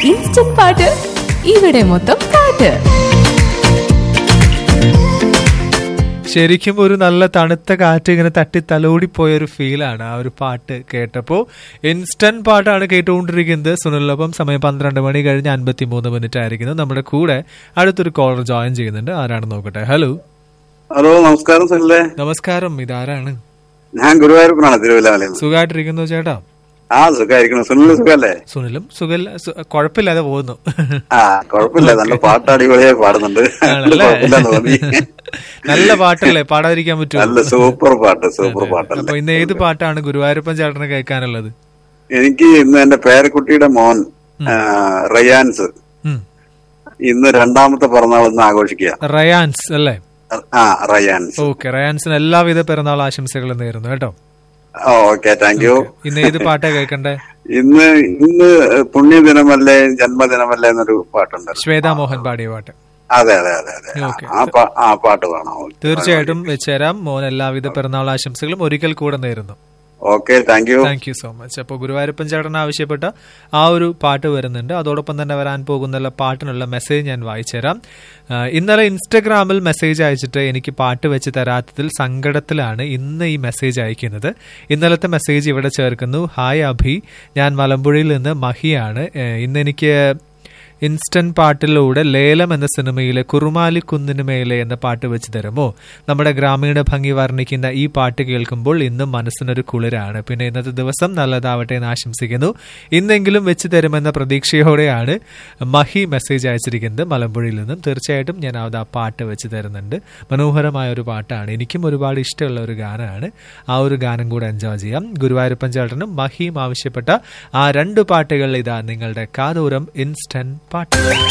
Instant പാട്ട് ഇവിടെ മൊത്തം പാട്ട് ശരിക്കും ഒരു നല്ല തണുത്ത കാറ്റ് ഇങ്ങനെ തട്ടി തലോടിപ്പോയ ഒരു ഫീലാണ് ആ ഒരു പാട്ട് കേട്ടപ്പോൾ ഇൻസ്റ്റന്റ് പാട്ടാണ് കേട്ടുകൊണ്ടിരിക്കുന്നത് സുനിലൊപ്പം സമയം പന്ത്രണ്ട് മണി കഴിഞ്ഞ് അൻപത്തി മൂന്ന് മിനിറ്റ് ആയിരിക്കുന്നു നമ്മുടെ കൂടെ അടുത്തൊരു കോളർ ജോയിൻ ചെയ്യുന്നുണ്ട് ആരാണെന്ന് നോക്കട്ടെ ഹലോ ഹലോ നമസ്കാരം സുനിലെ നമസ്കാരം ഇതാരാണ് ഞാൻ ഗുരുവായൂരപ്പനാണ് തിരുവല്ലാമലയിൽ നിന്ന് സുഖമായിട്ടിരിക്കുന്നു ചേട്ടാ ആ സുഖമായിരിക്കണം സുനിൽ സുഖല്ലേ സുനിലും സുഖല്ല സു- കുഴപ്പമില്ലാതെ പോകുന്നു ആ കുഴപ്പമില്ല നല്ല പാട്ട് അടിപൊളിയായി പാടുന്നുണ്ട് ആണല്ലേ? കുഴപ്പമില്ലെന്ന് തോന്നി നല്ല പാട്ടല്ലേ പാടാതിരിക്കാൻ പറ്റുമോ നല്ല സൂപ്പർ പാട്ട് സൂപ്പർ പാട്ടല്ലേ അപ്പൊ ഇന്ന് ഏത് പാട്ടാണ് ഗുരുവായൂരപ്പൻ ചേട്ടന് കേൾക്കാനുള്ളത് എനിക്ക് ഇന്ന് എന്റെ പേരക്കുട്ടിയുടെ മോൻ ആ, റയാൻസ് ഉം. ഇന്ന് രണ്ടാമത്തെ പിറന്നാൾ ഇന്ന് ആഘോഷിക്കുക റയാൻസ് അല്ലേ ആ റയാൻസ് ഓക്കെ റയാൻസിന് എല്ലാവിധ പിറന്നാൾ ആശംസകളും നേരുന്നു കേട്ടോ ഓക്കെ താങ്ക് യു ഇന്ന് ഏത് പാട്ടാ കേൾക്കണ്ടേ ഇന്ന് ഇന്ന് പുണ്യദിനമല്ലേ ജന്മദിനമല്ലേ എന്നൊരു പാട്ടുണ്ട് ശ്വേതാ മോഹൻ പാടിയ പാട്ട് അതെ അതെ അതെ അതെ ഓക്കെ. ആ പാ- ആ പാട്ട് വേണം തീർച്ചയായിട്ടും വെച്ചുതരാം മോൻ എല്ലാവിധ പിറന്നാൾ ആശംസകളും ഒരിക്കൽ കൂടെ നേരുന്നു okay thank you thank you so much അപ്പോൾ ഗുരുവായൂരപ്പൻ ചേട്ടൻ ആവശ്യപ്പെട്ട ആ ഒരു പാട്ട് വരുന്നുണ്ട് അതോടൊപ്പം തന്നെ വരാൻ പോകുന്ന പാട്ടിനുള്ള മെസ്സേജ് ഞാൻ വായിച്ചുതരാം ആ, ഇന്നലെ ഇൻസ്റ്റഗ്രാമിൽ മെസ്സേജ് അയച്ചിട്ട് എനിക്ക് പാട്ട് വെച്ച് തരാത്തതിൽ സങ്കടത്തിലാണ് ഇന്ന് ഈ മെസ്സേജ് അയക്കുന്നത് ഇന്നലത്തെ മെസ്സേജ് ഇവിടെ ചേർക്കുന്നു ഹായ് അഭി ഞാൻ മലമ്പുഴയിൽ നിന്ന് മഹിയാണ് ഏ, ഇന്ന് എനിക്ക് ഇൻസ്റ്റന്റ് പാട്ടിലൂടെ ലേലം എന്ന സിനിമയിലെ കുറുമാലി കുന്നിന് മേലെ എന്ന പാട്ട് വെച്ച് തരുമോ നമ്മുടെ ഗ്രാമീണ ഭംഗി വർണ്ണിക്കുന്ന ഈ പാട്ട് കേൾക്കുമ്പോൾ ഇന്നും മനസ്സിനൊരു കുളിരാണ് പിന്നെ ഇന്നത്തെ ദിവസം നല്ലതാവട്ടെ എന്ന് ആശംസിക്കുന്നു ഇന്നെങ്കിലും വെച്ച് തരുമെന്ന പ്രതീക്ഷയോടെയാണ് മഹി മെസ്സേജ് അയച്ചിരിക്കുന്നത് മലമ്പുഴയിൽ നിന്നും തീർച്ചയായിട്ടും ഞാൻ അത് ആ പാട്ട് വെച്ച് തരുന്നുണ്ട് മനോഹരമായ ഒരു പാട്ടാണ് എനിക്കും ഒരുപാട് ഇഷ്ടമുള്ള ഒരു ഗാനമാണ് ആ ഒരു ഗാനം കൂടെ എൻജോയ് ചെയ്യാം ഗുരുവായൂരപ്പൻ ചേട്ടനും മഹിയും ആവശ്യപ്പെട്ട ആ രണ്ട് പാട്ടുകൾ ഇതാ നിങ്ങളുടെ കാതൂരം ഇൻസ്റ്റന്റ് പാട്ട്